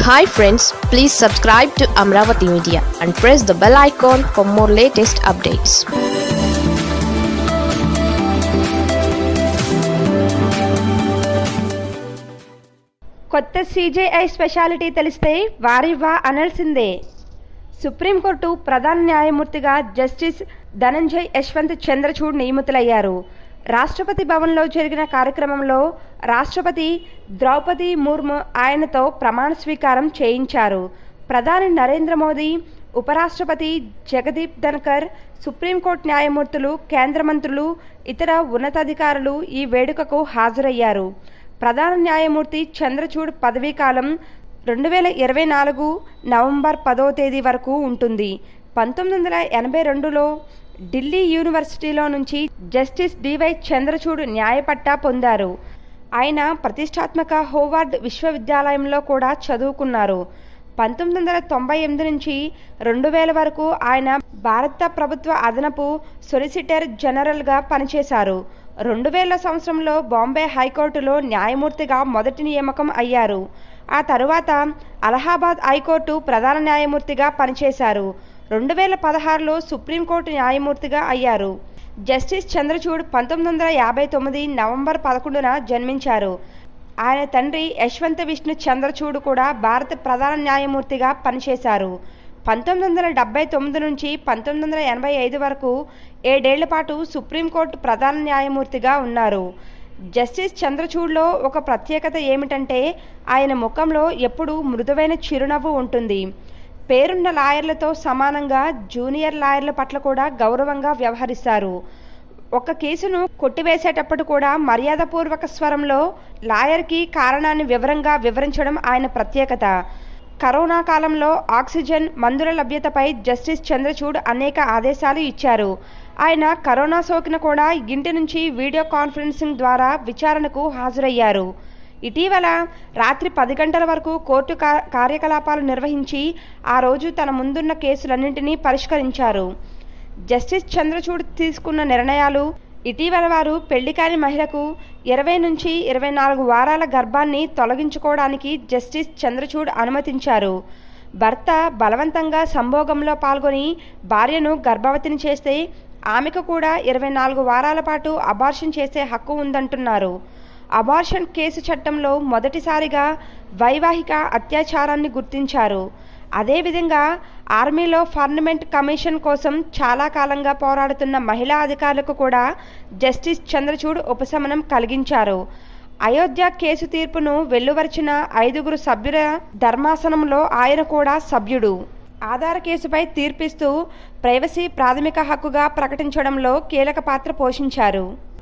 hi friends please subscribe to Amaravati media and press the bell icon for more latest updates కొత్త CJI స్పెషాలిటీ తెలిస్తే వారివా అనాల్సిందే supreme court ప్రధాన న్యాయమూర్తిగా జస్టిస్ ధనంజయ్ యశ్వంత్ చంద్రచూడ్ నియమితులయ్యారు రాష్ట్రపతి భవన్లో జరిగిన కార్యక్రమంలో రాష్ట్రపతి ద్రౌపది ముర్ము ఆయనతో ప్రమాణ స్వీకారం చేయించారు ప్రధాని నరేంద్ర మోదీ ఉపరాష్ట్రపతి జగదీప్ ధన్కర్ సుప్రీంకోర్టు న్యాయమూర్తులు కేంద్ర మంత్రులు ఇతర ఉన్నతాధికారులు ఈ వేడుకకు హాజరయ్యారు ప్రధాన న్యాయమూర్తి చంద్రచూడ్ పదవీకాలం రెండు వేల ఇరవై నాలుగు నవంబర్ పదో తేదీ వరకు ఉంటుంది పంతొమ్మిది వందల ఎనభై రెండులో ఢిల్లీ యూనివర్సిటీలో నుంచి జస్టిస్ డివై చంద్రచూడ్ న్యాయపట్టా పొందారు ఆయన ప్రతిష్టాత్మక హోవార్డ్ విశ్వవిద్యాలయంలో కూడా చదువుకున్నారు పంతొమ్మిది వందల తొంభై ఎనిమిది నుంచి రెండు వేల వరకు ఆయన భారత ప్రభుత్వ అదనపు సొలిసిటర్ జనరల్గా పనిచేశారు రెండు వేల సంవత్సరంలో బాంబే హైకోర్టులో న్యాయమూర్తిగా మొదటి నియామకం అయ్యారు ఆ తరువాత అలహాబాద్ హైకోర్టు ప్రధాన న్యాయమూర్తిగా పనిచేశారు రెండు వేల పదహారులో సుప్రీంకోర్టు న్యాయమూర్తిగా అయ్యారు జస్టిస్ చంద్రచూడ్ పంతొమ్మిది వందల యాభై తొమ్మిది నవంబర్ పదకొండున జన్మించారు ఆయన తండ్రి యశ్వంత విష్ణు చంద్రచూడ్ కూడా భారత ప్రధాన న్యాయమూర్తిగా పనిచేశారు పంతొమ్మిది వందల డెబ్బై తొమ్మిది నుంచి పంతొమ్మిది వందల ఎనభై ఐదు వరకు ఏడేళ్ల పాటు సుప్రీంకోర్టు ప్రధాన న్యాయమూర్తిగా ఉన్నారు జస్టిస్ చంద్రచూడ్లో ఒక ప్రత్యేకత ఏమిటంటే ఆయన ముఖంలో ఎప్పుడూ మృదువైన చిరునవ్వు ఉంటుంది పేరున్న లాయర్లతో సమానంగా జూనియర్ లాయర్ల పట్ల కూడా గౌరవంగా వ్యవహరిస్తారు ఒక కేసును కొట్టివేసేటప్పుడు కూడా మర్యాదపూర్వక స్వరంలో లాయర్కి కారణాన్ని వివరంగా వివరించడం ఆయన ప్రత్యేకత కరోనా కాలంలో ఆక్సిజన్ మందుల లభ్యతపై జస్టిస్ చంద్రచూడ్ అనేక ఆదేశాలు ఇచ్చారు ఆయన కరోనా సోకిన కూడా ఇంటి నుంచి వీడియో కాన్ఫరెన్సింగ్ ద్వారా విచారణకు హాజరయ్యారు ఇటీవల రాత్రి పది గంటల వరకు కోర్టు కార్యకలాపాలు నిర్వహించి ఆ రోజు తన ముందున్న కేసులన్నింటినీ పరిష్కరించారు జస్టిస్ చంద్రచూడ్ తీసుకున్న నిర్ణయాలు ఇటీవల వారు పెళ్లి కాని మహిళకు ఇరవై నుంచి ఇరవై నాలుగు వారాల గర్భాన్ని తొలగించుకోవడానికి జస్టిస్ చంద్రచూడ్ అనుమతించారు భర్త బలవంతంగా సంభోగంలో పాల్గొని భార్యను గర్భవతిని చేస్తే ఆమెకు కూడా ఇరవై నాలుగు వారాల పాటు అబార్షన్ చేసే హక్కు ఉందంటున్నారు అబార్షన్ కేసు చట్టంలో మొదటిసారిగా వైవాహిక అత్యాచారాన్ని గుర్తించారు అదేవిధంగా ఆర్మీలో ఫార్నమెంట్ కమిషన్ కోసం చాలా కాలంగా పోరాడుతున్న మహిళా అధికారులకు కూడా జస్టిస్ చంద్రచూడ్ ఉపశమనం కలిగించారు అయోధ్య కేసు తీర్పును వెల్లువరిచిన ఐదుగురు సభ్యుల ధర్మాసనంలో ఆయన కూడా సభ్యుడు ఆధార్ కేసుపై తీర్పిస్తూ ప్రైవసీ ప్రాథమిక హక్కుగా ప్రకటించడంలో కీలక పాత్ర పోషించారు